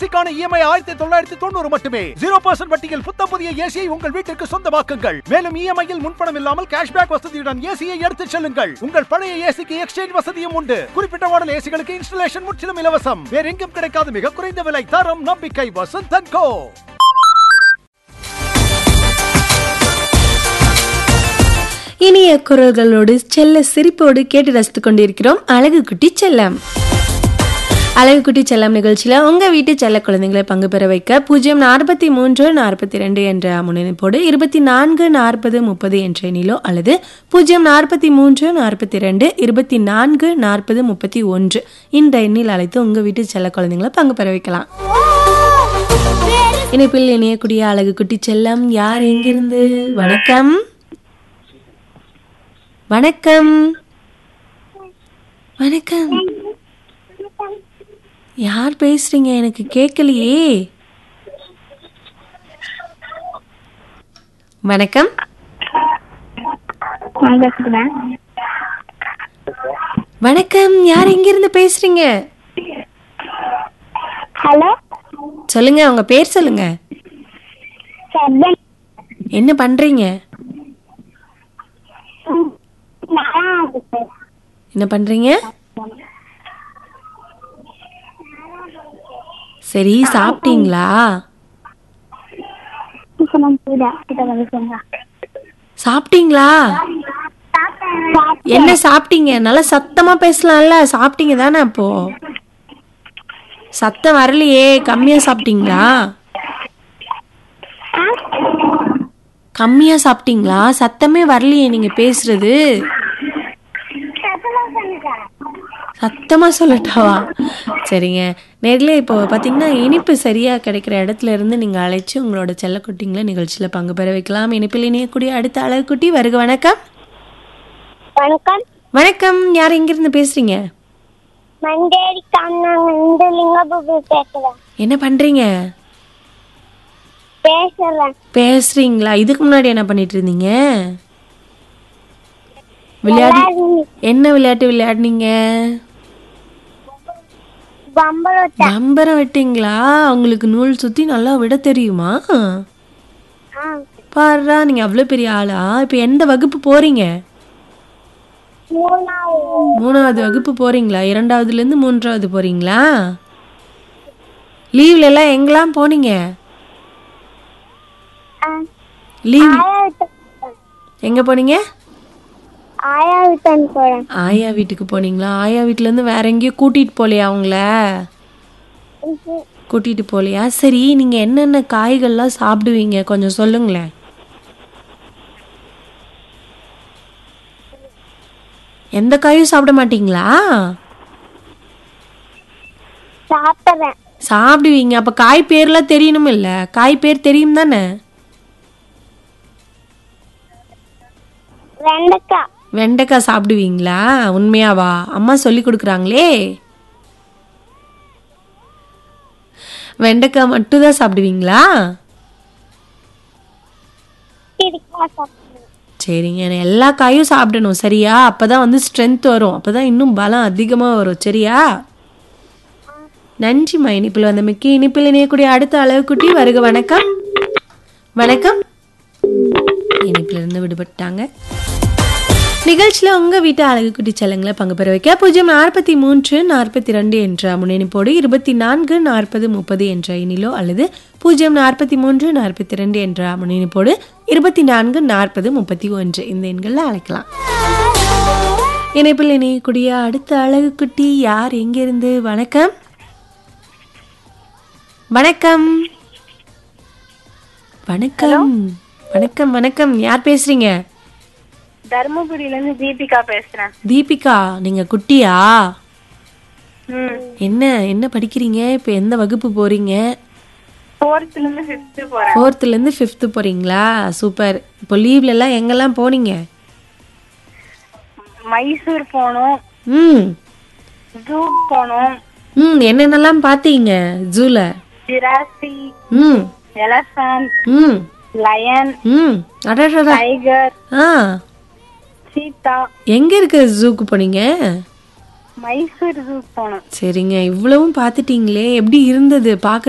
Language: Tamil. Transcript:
ஏசிக்கான இஎம்ஐ ஆயிரத்தி தொள்ளாயிரத்தி தொண்ணூறு மட்டுமே ஜீரோ பர்சன்ட் வட்டியில் புத்தம் புதிய ஏசியை உங்கள் வீட்டிற்கு சொந்தமாக்குங்கள் மேலும் இஎம்ஐயில் முன்பணம் இல்லாமல் கேஷ்பேக் வசதியுடன் ஏசியை எடுத்துச் செல்லுங்கள் உங்கள் பழைய ஏசிக்கு எக்ஸ்சேஞ்ச் வசதியும் உண்டு குறிப்பிட்ட மாடல் ஏசிகளுக்கு இன்ஸ்டலேஷன் முற்றிலும் இலவசம் வேற எங்கும் கிடைக்காத மிக குறைந்த விலை தரம் நம்பிக்கை வசந்தன் கோ இனிய குரல்களோடு செல்ல சிரிப்போடு கேட்டு ரசித்துக் கொண்டிருக்கிறோம் அழகு குட்டி செல்லம் அழகு குட்டி செல்லம் நிகழ்ச்சியில் உங்கள் வீட்டு செல்ல குழந்தைங்களை பங்கு பெற வைக்க பூஜ்ஜியம் நாற்பத்தி மூன்று நாற்பத்தி ரெண்டு என்ற முன்னணிப்போடு இருபத்தி நான்கு நாற்பது முப்பது என்ற எண்ணிலோ அல்லது பூஜ்ஜியம் நாற்பத்தி மூன்று நாற்பத்தி ரெண்டு இருபத்தி நான்கு நாற்பது முப்பத்தி ஒன்று இந்த எண்ணில் அழைத்து உங்கள் வீட்டு செல்ல குழந்தைங்களை பங்கு பெற வைக்கலாம் இணைப்பில் இணையக்கூடிய அழகு குட்டி செல்லம் யார் எங்கிருந்து வணக்கம் வணக்கம் வணக்கம் யார் பேசுறீங்க எனக்கு கேட்கலையே வணக்கம் வணக்கம் யார் எங்கிருந்து பேசுறீங்க ஹலோ சொல்லுங்க உங்க பேர் சொல்லுங்க சர்வன் என்ன பண்றீங்க என்ன பண்றீங்க சரி சாப்பிட்டீங்களா சாப்பிட்டீங்களா என்ன சாப்பிட்டீங்க நல்லா சத்தமா பேசலாம்ல சாப்பிட்டீங்க தானே அப்போ சத்தம் வரலையே கம்மியா சாப்பிட்டீங்களா கம்மியா சாப்பிட்டீங்களா சத்தமே வரலையே நீங்க பேசுறது சத்தமா சொல்லட்டாவா சரிங்க நேரில் இப்போ பார்த்தீங்கன்னா இனிப்பு சரியா கிடைக்கிற இடத்துல இருந்து நீங்க அழைச்சு உங்களோட செல்லக்குட்டிங்களை நிகழ்ச்சியில பங்கு பெற வைக்கலாம் இனிப்பில் இணையக்கூடிய அடுத்த அழகுக்குட்டி வருக வணக்கம் வணக்கம் வணக்கம் யார் எங்கிருந்து பேசுறீங்க மண்டேரி காமனாங்க லிங்கபூபி பேசுறேன் என்ன பண்றீங்க பேசுறேன் பேசுறீங்களா இதுக்கு முன்னாடி என்ன பண்ணிட்டு இருந்தீங்க விளையாடி என்ன விளையாட்டு விளையாடுனீங்க பம்பளத்தை நம்பரம் விட்டீங்களா உங்களுக்கு நூல் சுத்தி நல்லா விட தெரியுமா பாருடா நீங்க அவ்வளோ பெரிய ஆளா இப்போ எந்த வகுப்பு போறீங்க மூணாவது மூணாவது வகுப்பு போறீங்களா இரண்டாவதுல இருந்து மூன்றாவது போறீங்களா லீவ்ல எல்லாம் எங்கெல்லாம் போனீங்க லீவ் எங்க போனீங்க ஆயா விட்டன் போறேன் ஆயா வீட்டுக்கு போனீங்களா ஆயா வீட்ல இருந்து வேற எங்கேயும் கூட்டிட்டு போலையா அவங்கள கூட்டிட்டு போலையா சரி நீங்க என்னென்ன காய்கள்லாம் சாப்பிடுவீங்க கொஞ்சம் சொல்லுங்களேன் எந்த காயும் சாப்பிட மாட்டீங்களா சாப்பிடுறேன் சாப்பிடுவீங்க அப்ப காய் பேர்லாம் தெரியணும் இல்ல காய் பேர் தெரியும் தானே வெண்டைக்காய் வெண்டைக்காய் சாப்பிடுவீங்களா உண்மையாவா அம்மா சொல்லி கொடுக்குறாங்களே வெண்டைக்காய் மட்டும் தான் சாப்பிடுவீங்களா கத்திரிக்காய் சாப்பிடுறேன் சரிங்க நான் எல்லா காயும் சாப்பிடணும் சரியா அப்பதான் வந்து ஸ்ட்ரென்த் வரும் அப்பதான் இன்னும் பலம் அதிகமாக வரும் சரியா நன்றிம்மா இனிப்பில் வந்த மிக்கி இனிப்பில் இணையக்கூடிய அடுத்த அளவுக்குட்டி வருக வணக்கம் வணக்கம் இனிப்பில் இருந்து விடுபட்டாங்க நிகழ்ச்சியில் உங்கள் வீட்டு அழகுக்குட்டி செல்லங்களை பங்கு பெற வைக்க பூஜ்ஜியம் நாற்பத்தி மூன்று நாற்பத்தி ரெண்டு என்ற முன்னணிப்போடு இருபத்தி நான்கு நாற்பது முப்பது என்ற எண்ணிலோ அல்லது பூஜ்ஜியம் நாற்பத்தி மூன்று நாற்பத்தி ரெண்டு என்ற முன்னணிப்போடு இருபத்தி நான்கு நாற்பது முப்பத்தி ஒன்று இந்த எண்களில் அழைக்கலாம் இணைப்பில் இணையக்கூடிய அடுத்த அழகுக்குட்டி யார் எங்கிருந்து வணக்கம் வணக்கம் வணக்கம் வணக்கம் வணக்கம் யார் பேசுறீங்க தர்மபுரியில இருந்து தீபிகா பேசுறேன் தீபிகா நீங்க குட்டியா ம் என்ன என்ன படிக்கிறீங்க இப்போ எந்த வகுப்பு போறீங்க ஃபோர்த்ல இருந்து ஃபிஃப்த் போறேன் ஃபோர்த்துல இருந்து ஃபிஃப்த்து போறீங்களா சூப்பர் இப்போ லீவ்ல எல்லாம் எங்கெல்லாம் போனீங்க மைசூர் போனோம் ம் ஜூ போனோம் ம் என்னென்னலாம் பார்த்தீங்க ஜூல ஜிராஃபி ம் எலஃபண்ட் ம் லயன் ம் அடடடா டைகர் ஆ சீதா எங்க இருக்கிற ஜூக்கு போனீங்க மைசூர் ஜூ போனோம் சரிங்க இவ்வளவும் பார்த்துட்டீங்களே எப்படி இருந்தது பார்க்க